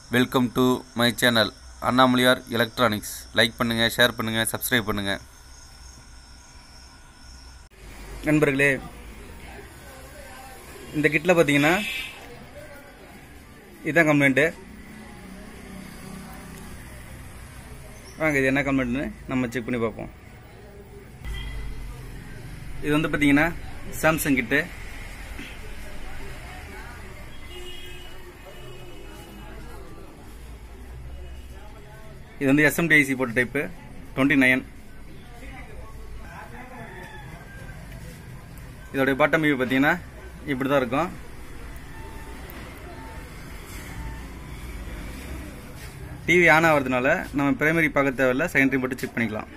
welcome to my channel Annamalaiyar electronics like பண்ணுங்கள் share பண்ணுங்கள் subscribe பண்ணுங்கள் நண்பர்களே இந்த கிட்டில் பார்த்தீங்கன்னா இதுதான் கம்ப்ளைண்ட்டு வாங்க இது என்ன கம்ப்ளைண்ட்னு நம்ம செக் பண்ணி பார்ப்போம் இது வந்து பார்த்தீங்கன்னா சாம்சங் கிட்டு இது வந்து எஸ்எம்டி ஐசி போட்ட டைப்பு டுவெண்ட்டி நைன் இதோடைய பாட்டம் வியூ பார்த்தீங்கன்னா இப்படி தான் இருக்கும் டிவி ஆன் ஆகிறதுனால நம்ம பிரைமரி பார்க்க தேவையில்ல செகண்டரி மட்டும் செக் பண்ணிக்கலாம்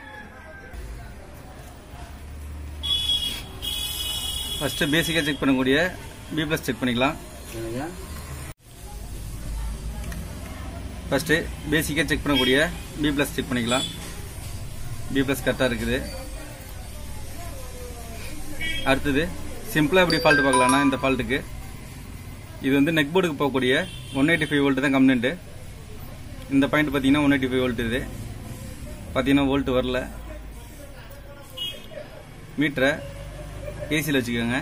ஃபஸ்ட்டு பேசிக்காக செக் பண்ணக்கூடிய பி ப்ளஸ் செக் பண்ணிக்கலாம் ஃபஸ்ட்டு பேசிக்காக செக் பண்ணக்கூடிய பி ப்ளஸ் செக் பண்ணிக்கலாம் பி ப்ளஸ் கரெக்டாக இருக்குது அடுத்தது சிம்பிளாக எப்படி ஃபால்ட் பார்க்கலாம்னா இந்த ஃபால்ட்டுக்கு இது வந்து நெக் போர்டுக்கு போகக்கூடிய ஒன் எயிட்டி ஃபைவ் வோல்ட் தான் கம்ப்ளைண்ட்டு இந்த பாயிண்ட் பார்த்தீங்கன்னா ஒன் எயிட்டி ஃபைவ் வோல்ட் இது பார்த்தீங்கன்னா வோல்ட் வரல மீட்டரை ஏசியில் வச்சுக்கோங்க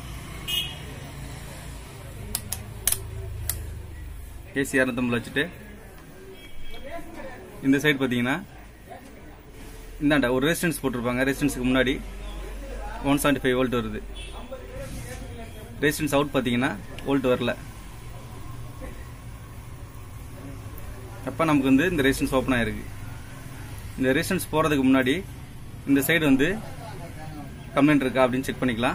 ஏசி இரநூத்தம்பதுல வச்சுட்டு இந்த சைடு பார்த்தீங்கன்னா இந்தாண்டா ஒரு ரெசிஸ்டன்ஸ் போட்டிருப்பாங்க ரெசிஸ்டன்ஸுக்கு முன்னாடி ஒன் செவன்ட்டி ஃபைவ் வோல்ட் வருது ரெசிஸ்டன்ஸ் அவுட் பார்த்தீங்கன்னா வோல்ட் வரல அப்போ நமக்கு வந்து இந்த ரெசிஸ்டன்ஸ் ஓப்பன் ஆயிருக்கு இந்த ரெசிஸ்டன்ஸ் போகிறதுக்கு முன்னாடி இந்த சைடு வந்து கம்ப்ளைண்ட் இருக்கா அப்படின்னு செக் பண்ணிக்கலாம்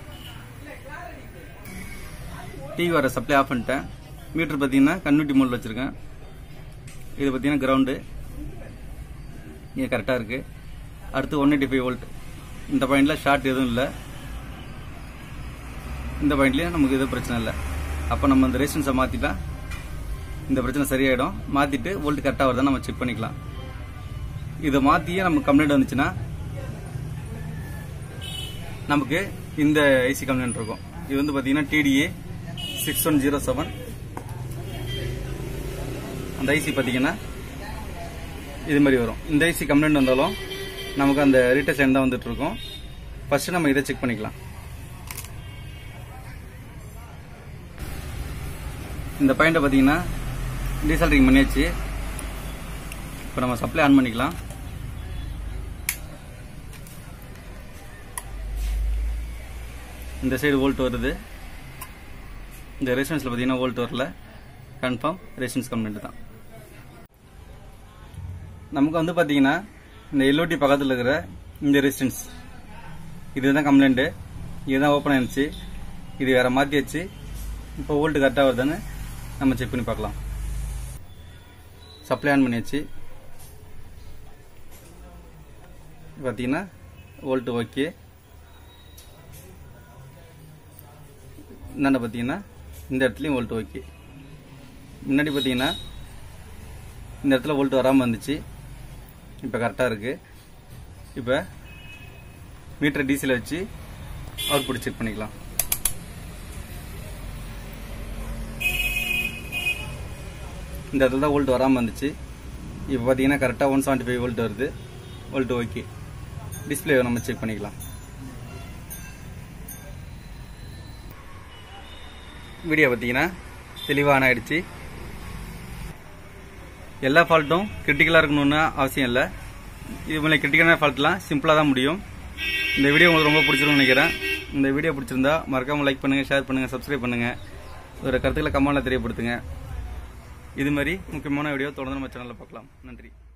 டிவி வர சப்ளை ஆஃப் பண்ணிட்டேன் மீட்டர் பார்த்தீங்கன்னா கன்வெர்ட்டி மோடில் வச்சுருக்கேன் இது பார்த்தீங்கன்னா கிரவுண்டு இங்கே கரெக்டாக இருக்குது அடுத்து ஒன் எயிட்டி ஃபைவ் வோல்ட் இந்த பாயிண்டில் ஷார்ட் எதுவும் இல்லை இந்த பாயிண்ட்லேயும் நமக்கு எதுவும் பிரச்சனை இல்லை அப்போ நம்ம அந்த ரெசிஸ்டன்ஸை மாற்றிட்டா இந்த பிரச்சனை சரியாயிடும் மாற்றிட்டு வோல்ட் கரெக்டாக வருதா நம்ம செக் பண்ணிக்கலாம் இதை மாற்றியே நமக்கு கம்ப்ளைண்ட் வந்துச்சுன்னா நமக்கு இந்த ஐசி கம்ப்ளைண்ட் இருக்கும் இது வந்து பார்த்தீங்கன்னா TDA six one zero seven அந்த ஐசி பார்த்தீங்கன்னா இது மாதிரி வரும் இந்த ஐசி கம்ப்ளைண்ட் வந்தாலும் நமக்கு அந்த ரீட்டர்ஸ் எண்ட் தான் வந்துட்டு இருக்கும் ஃபர்ஸ்ட் நம்ம இதை செக் பண்ணிக்கலாம் இந்த பாயிண்ட்டை பார்த்தீங்கன்னா டீசல்ட்ரிங் பண்ணியாச்சு இப்போ நம்ம சப்ளை ஆன் பண்ணிக்கலாம் இந்த சைடு வோல்ட் வருது இந்த ரெசிடன்ஸில் பார்த்தீங்கன்னா வோல்ட் வரல கன்ஃபார்ம் ரெசிடன்ஸ் கம்ப்ளைண்ட் தான் நமக்கு வந்து பார்த்தீங்கன்னா இந்த எல்ஓடி பக்கத்தில் இருக்கிற இந்த ரெசிஸ்டன்ஸ் இதுதான் கம்ப்ளைண்ட்டு இதுதான் ஓப்பன் ஆயிருச்சு இது வேற மாற்றியாச்சு இப்போ வோல்ட் கரெக்டாக வருதான்னு நம்ம செக் பண்ணி பார்க்கலாம் சப்ளை ஆன் பண்ணியாச்சு பார்த்தீங்கன்னா வோல்ட் ஓகே இந்தாண்ட பார்த்தீங்கன்னா இந்த இடத்துலையும் வோல்ட் ஓகே முன்னாடி பார்த்தீங்கன்னா இந்த இடத்துல வோல்ட் வராமல் இருந்துச்சு இப்போ கரெக்டாக இருக்குது இப்போ மீட்டர் டிசியில் வச்சு அவுட்புட் செக் பண்ணிக்கலாம் இந்த இடத்துல தான் வோல்ட் வராமல் இருந்துச்சு இப்போ பார்த்தீங்கன்னா கரெக்டாக ஒன் செவன்ட்டி ஃபைவ் வோல்ட் வருது வோல்ட் ஓகே டிஸ்பிளே நம்ம செக் பண்ணிக்கலாம் வீடியோ பார்த்தீங்கன்னா தெளிவாக ஆன் ஆயிடுச்சு எல்லா ஃபால்ட்டும் கிரிட்டிக்கலாக இருக்கணும்னு அவசியம் இல்லை இது மாதிரி கிரிட்டிக்கலான ஃபால்ட்லாம் சிம்பிளாக தான் முடியும் இந்த வீடியோ உங்களுக்கு ரொம்ப பிடிச்சிருக்கும்னு நினைக்கிறேன் இந்த வீடியோ பிடிச்சிருந்தா மறக்காமல் லைக் பண்ணுங்கள் ஷேர் பண்ணுங்கள் சப்ஸ்கிரைப் பண்ணுங்கள் ஒரு கருத்துக்களை கமெண்ட்டில் தெரியப்படுத்துங்க இது மாதிரி முக்கியமான வீடியோ தொடர்ந்து நம்ம சேனலில் பார்க்கலாம் நன்றி